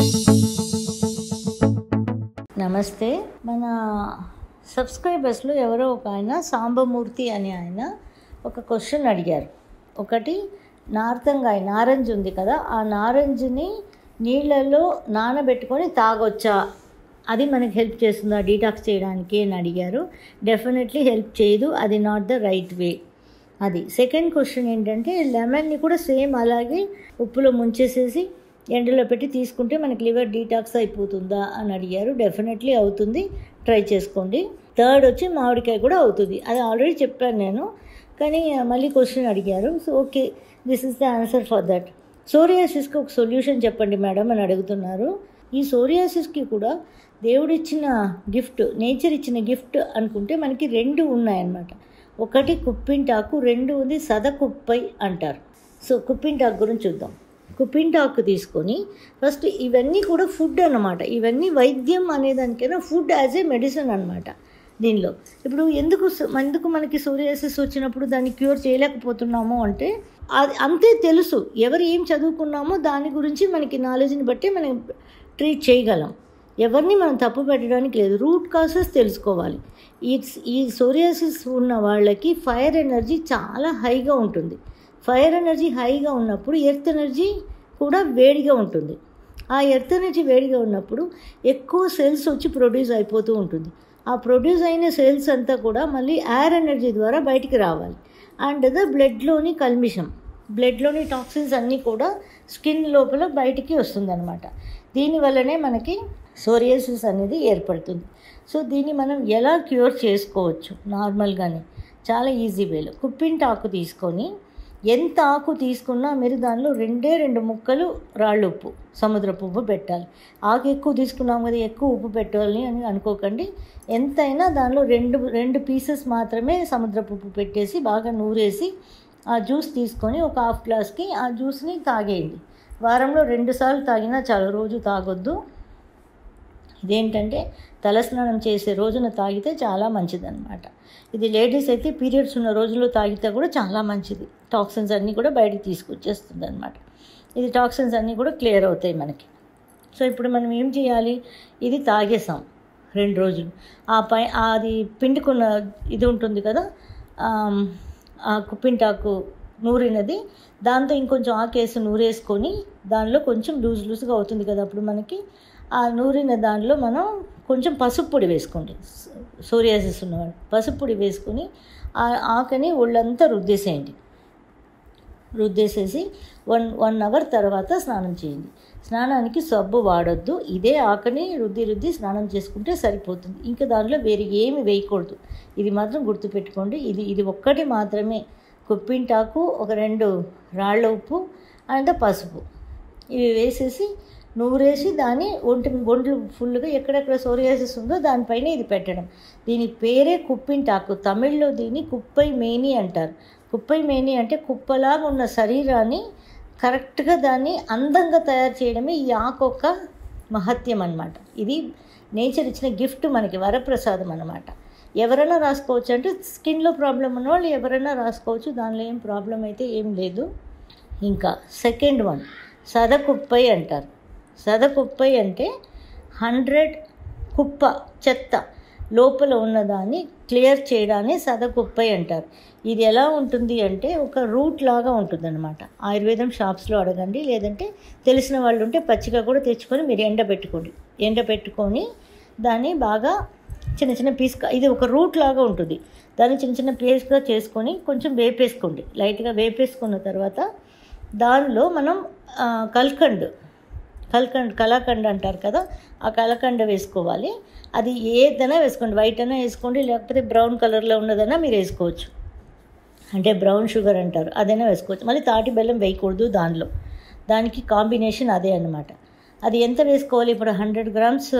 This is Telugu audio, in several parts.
నమస్తే మన సబ్స్క్రైబర్స్లో ఎవరో ఒక ఆయన సాంబమూర్తి అనే ఆయన ఒక క్వశ్చన్ అడిగారు ఒకటి నార్తంగాయ నారంజ్ ఉంది కదా ఆ నారంజ్ని నీళ్ళల్లో నానబెట్టుకొని తాగొచ్చా అది మనకి హెల్ప్ చేస్తుందా డీటాక్స్ చేయడానికి అని అడిగారు డెఫినెట్లీ హెల్ప్ చేయదు అది నాట్ ద రైట్ వే అది సెకండ్ క్వశ్చన్ ఏంటంటే లెమన్ని కూడా సేమ్ అలాగే ఉప్పులో ముంచేసేసి ఎండలో పెట్టి తీసుకుంటే మనకి లివర్ డీటాక్స్ అయిపోతుందా అని అడిగారు డెఫినెట్లీ అవుతుంది ట్రై చేసుకోండి థర్డ్ వచ్చి మామిడికాయ కూడా అవుతుంది అది ఆల్రెడీ చెప్పాను నేను కానీ మళ్ళీ క్వశ్చన్ అడిగారు so okay this is the answer for that సోరియాసిస్కి ఒక సొల్యూషన్ చెప్పండి మేడం అని అడుగుతున్నారు ఈ సోరియాసిస్కి కూడా దేవుడిచ్చిన గిఫ్ట్ నేచర్ ఇచ్చిన గిఫ్ట్ అనుకుంటే మనకి రెండు ఉన్నాయన్నమాట ఒకటి కుప్పింటాకు రెండు ఉంది సదకుప్పై అంటారు సో కుప్పింటాకు గురించి చూద్దాం కుప్పింటాకు తీసుకొని ఫస్ట్ ఇవన్నీ కూడా ఫుడ్ అన్నమాట ఇవన్నీ వైద్యం అనేదానికైనా ఫుడ్ యాజ్ ఏ మెడిసిన్ అనమాట దీనిలో ఇప్పుడు ఎందుకు స- ఎందుకు మనకి సోరియాసిస్ వచ్చినప్పుడు దాన్ని క్యూర్ చేయలేకపోతున్నాము అంటే అది అంతే తెలుసు ఎవరు ఏం చదువుకున్నామో దాని గురించి మనకి నాలెడ్జ్ని బట్టి మనం ట్రీట్ చేయగలం ఎవరిని మనం తప్పు పెట్టడానికి లేదు రూట్ కాసెస్ తెలుసుకోవాలి ఈ ఈ సోరియాసిస్ ఉన్న వాళ్ళకి ఫైర్ ఎనర్జీ చాలా హైగా ఉంటుంది ఫైర్ ఎనర్జీ హైగా ఉన్నప్పుడు ఎర్త్ ఎనర్జీ కూడా వేడిగా ఉంటుంది ఆ ఎర్త్ ఎనర్జీ వేడిగా ఉన్నప్పుడు ఎక్కువ సెల్స్ వచ్చి ప్రొడ్యూస్ అయిపోతూ ఉంటుంది ఆ ప్రొడ్యూస్ అయిన సెల్స్ అంతా కూడా మళ్ళీ ఎయిర్ ఎనర్జీ ద్వారా బయటికి రావాలి అండ్ ద బ్లడ్లోని కల్మిషం బ్లడ్లోని టాక్సిన్స్ అన్నీ కూడా స్కిన్ లోపల బయటికి వస్తుందన్నమాట దీనివల్లనే మనకి సోరియాసిస్ అనేది ఏర్పడుతుంది సో దీన్ని మనం ఎలా క్యూర్ చేసుకోవచ్చు నార్మల్గానే చాలా ఈజీ వేలో కుప్పింటి ఆకు తీసుకొని ఎంత ఆకు తీసుకున్నా మీరు దానిలో రెండే రెండు ముక్కలు రాళ్ళు ఉప్పు సముద్రపు ఉప్పు పెట్టాలి ఆకు ఎక్కువ తీసుకున్నాం కదా ఎక్కువ ఉప్పు పెట్టాలి అని అనుకోకండి ఎంతైనా దానిలో రెండు రెండు పీసెస్ మాత్రమే సముద్రపు ఉప్పు పెట్టేసి బాగా నూరేసి ఆ జ్యూస్ తీసుకొని ఒక హాఫ్ గ్లాస్కి ఆ జ్యూస్ని తాగేయండి వారంలో రెండు సార్లు తాగినా చాలు రోజు తాగొద్దు ఇదేంటంటే తలస్నానం చేసే రోజున తాగితే చాలా మంచిదన్నమాట ఇది లేడీస్ అయితే పీరియడ్స్ ఉన్న రోజుల్లో తాగితే కూడా చాలా మంచిది టాక్సిన్స్ అన్నీ కూడా బయటికి తీసుకొచ్చేస్తుంది అనమాట ఇది టాక్సిన్స్ అన్నీ కూడా క్లియర్ అవుతాయి మనకి సో ఇప్పుడు మనం ఏం చేయాలి ఇది తాగేసాం రెండు రోజులు ఆ పై అది పిండుకున్న ఇది ఉంటుంది కదా ఆమ్, ఆ కుప్పింటాకు నూరినది దాంతో ఇంకొంచెం ఆకేసి నూరేసుకొని దానిలో కొంచెం లూజ్ లూజ్గా అవుతుంది కదా అప్పుడు మనకి ఆ నూరిన దానిలో మనం కొంచెం పసుపు పొడి వేసుకోండి సోరియాసిస్ ఉన్నవాళ్ళు పసుపు పొడి వేసుకొని ఆ ఆకని ఒళ్ళంతా రుద్దేసేయండి రుద్దేసేసి వన్ వన్ అవర్ తర్వాత స్నానం చేయండి స్నానానికి సబ్బు వాడొద్దు ఇదే ఆకని రుద్ది రుద్ది స్నానం చేసుకుంటే సరిపోతుంది ఇంకా దానిలో వేరే ఏమి వేయకూడదు ఇది మాత్రం గుర్తుపెట్టుకోండి ఇది ఇది ఒక్కటి మాత్రమే కుప్పింటాకు ఒక రెండు రాళ్ళ ఉప్పు అండ్ పసుపు ఇవి వేసేసి నూరేసి దాన్ని ఒంటి ఒంట్లు ఫుల్గా ఎక్కడెక్కడ సోరియాసిస్ ఉందో దానిపైన ఇది పెట్టడం దీని పేరే కుప్పింటాకు తమిళ్లో దీన్ని కుప్పై మేని అంటారు కుప్పై మేని అంటే కుప్పలాగా ఉన్న శరీరాన్ని కరెక్ట్గా దాన్ని అందంగా తయారు చేయడమే ఈ ఆకు యొక్క మహత్యం అన్నమాట ఇది నేచర్ ఇచ్చిన గిఫ్ట్ మనకి వరప్రసాదం అన్నమాట ఎవరైనా రాసుకోవచ్చు అంటే స్కిన్లో ప్రాబ్లం ఉన్న వాళ్ళు ఎవరైనా రాసుకోవచ్చు దానిలో ఏం ప్రాబ్లం అయితే ఏం లేదు ఇంకా సెకండ్ వన్ సదకుప్పై అంటారు సదకుప్పై అంటే హండ్రెడ్ కుప్ప చెత్త లోపల ఉన్నదాన్ని క్లియర్ చేయడాన్ని సదకుప్పై అంటారు ఇది ఎలా ఉంటుంది అంటే ఒక రూట్ లాగా ఉంటుంది అనమాట ఆయుర్వేదం షాప్స్లో అడగండి లేదంటే తెలిసిన వాళ్ళు ఉంటే పచ్చిగా కూడా తెచ్చుకొని మీరు ఎండబెట్టుకోండి ఎండబెట్టుకొని దాన్ని బాగా చిన్న చిన్న పీస్ ఇది ఒక రూట్ లాగా ఉంటుంది దాన్ని చిన్న చిన్న పీస్గా చేసుకొని కొంచెం వేపేసుకోండి లైట్గా వేపేసుకున్న తర్వాత దానిలో మనం ఆ, కల్కండ్ కల్కండ్ కలాకండ్ అంటారు కదా ఆ కలకండ వేసుకోవాలి అది ఏదైనా వేసుకోండి వైట్ అయినా వేసుకోండి లేకపోతే బ్రౌన్ కలర్లో ఉన్నదైనా మీరు వేసుకోవచ్చు అంటే బ్రౌన్ షుగర్ అంటారు అదైనా వేసుకోవచ్చు మళ్ళీ తాటి బెల్లం వేయకూడదు దానిలో దానికి కాంబినేషన్ అదే అనమాట అది ఎంత వేసుకోవాలి ఇప్పుడు హండ్రెడ్ గ్రామ్స్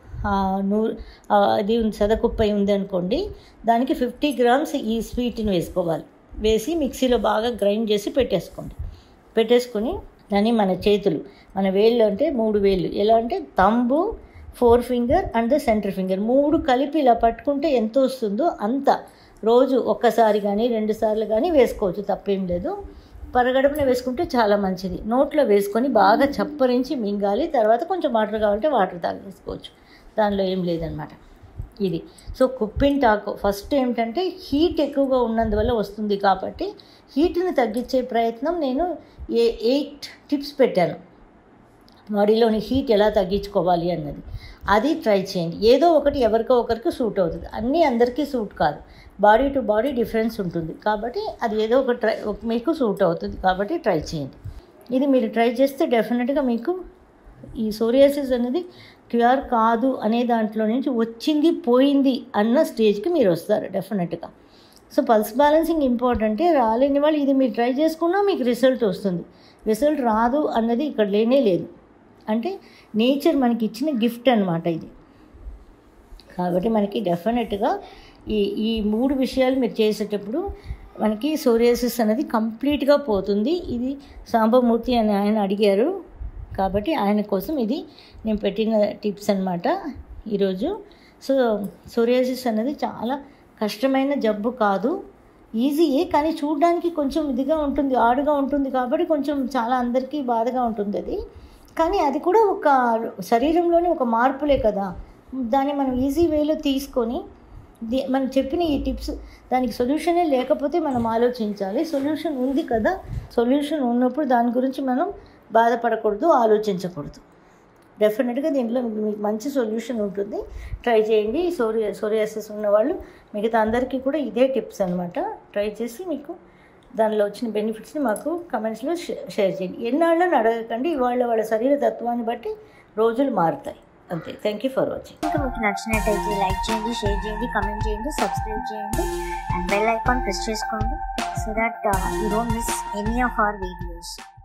నూ ఆ, అది సదకుప్పై ఉంది అనుకోండి దానికి ఫిఫ్టీ గ్రామ్స్ ఈ స్వీట్ని వేసుకోవాలి వేసి మిక్సీలో బాగా గ్రైండ్ చేసి పెట్టేసుకోండి పెట్టేసుకొని దాన్ని మన చేతులు మన వేళ్ళు అంటే మూడు వేళ్ళు ఎలా అంటే thumb four finger and the centre finger మూడు కలిపి ఇలా పట్టుకుంటే ఎంత వస్తుందో అంత రోజు ఒక్కసారి కానీ రెండు సార్లు కానీ వేసుకోవచ్చు తప్పేం లేదు పరగడుపున వేసుకుంటే చాలా మంచిది నోట్లో వేసుకొని బాగా చప్పరించి మింగాలి తర్వాత కొంచెం వాటర్ కావాలంటే వాటర్ తాగేసుకోవచ్చు దానిలో ఏం లేదనమాట ఇది సో కుప్పింటాకు ఫస్ట్ ఏమిటంటే హీట్ ఎక్కువగా ఉన్నందువల్ల వస్తుంది కాబట్టి హీట్ని తగ్గించే ప్రయత్నం నేను ఏ ఎయిట్ టిప్స్ పెట్టాను బాడీలోని హీట్ ఎలా తగ్గించుకోవాలి అన్నది అది ట్రై చేయండి ఏదో ఒకటి ఎవరికో ఒకరికి సూట్ అవుతుంది అన్నీ అందరికీ సూట్ కాదు బాడీ టు బాడీ డిఫరెన్స్ ఉంటుంది కాబట్టి అది ఏదో ఒక ట్రై మీకు సూట్ అవుతుంది కాబట్టి ట్రై చేయండి ఇది మీరు ట్రై చేస్తే డెఫినెట్గా మీకు ఈ సోరియాసిస్ అనేది క్యూర్ కాదు అనే దాంట్లో నుంచి వచ్చింది పోయింది అన్న స్టేజ్కి మీరు వస్తారు డెఫినెట్గా సో పల్స్ బ్యాలెన్సింగ్ ఇంపార్టెంట్ రాలేని వాళ్ళు ఇది మీరు ట్రై చేసుకున్నా మీకు రిజల్ట్ వస్తుంది రిజల్ట్ రాదు అన్నది ఇక్కడ లేనే లేదు అంటే నేచర్ మనకి ఇచ్చిన గిఫ్ట్ అనమాట ఇది కాబట్టి మనకి డెఫినెట్గా ఈ ఈ మూడు విషయాలు మీరు చేసేటప్పుడు మనకి సోరియాసిస్ అనేది కంప్లీట్గా పోతుంది ఇది సాంబమూర్తి అని ఆయన అడిగారు కాబట్టి ఆయన కోసం ఇది నేను పెట్టిన టిప్స్ అనమాట ఈరోజు సో సోరియాసిస్ అనేది చాలా కష్టమైన జబ్బు కాదు ఈజీయే కానీ చూడడానికి కొంచెం ఇదిగా ఉంటుంది ఆడుగా ఉంటుంది కాబట్టి కొంచెం చాలా అందరికీ బాధగా ఉంటుంది అది కానీ అది కూడా ఒక శరీరంలోని ఒక మార్పులే కదా దాన్ని మనం ఈజీ వేలో తీసుకొని ది- మనం చెప్పిన ఈ టిప్స్ దానికి సొల్యూషనే లేకపోతే మనం ఆలోచించాలి సొల్యూషన్ ఉంది కదా సొల్యూషన్ ఉన్నప్పుడు దాని గురించి మనం బాధపడకూడదు ఆలోచించకూడదు డెఫినెట్గా దీంట్లో మీకు మీకు మంచి సొల్యూషన్ ఉంటుంది ట్రై చేయండి సోరియా సోరియాసిస్ ఉన్నవాళ్ళు మిగతా అందరికీ కూడా ఇదే టిప్స్ అనమాట ట్రై చేసి మీకు దానిలో వచ్చిన బెనిఫిట్స్ని మాకు కమెంట్స్లో షేర్ చేయండి ఎన్నాళ్ళని అడగకండి ఇవాళ వాళ్ళ శరీర తత్వాన్ని బట్టి రోజులు మారుతాయి అంతే థ్యాంక్ యూ ఫర్ వాచింగ్ ఇంకా మీకు నచ్చినట్టయితే లైక్ చేయండి షేర్ చేయండి కమెంట్ చేయండి సబ్స్క్రైబ్ చేయండి అండ్ బెల్ ఐకాన్ ప్రెస్ చేసుకోండి so that you don't miss any of our videos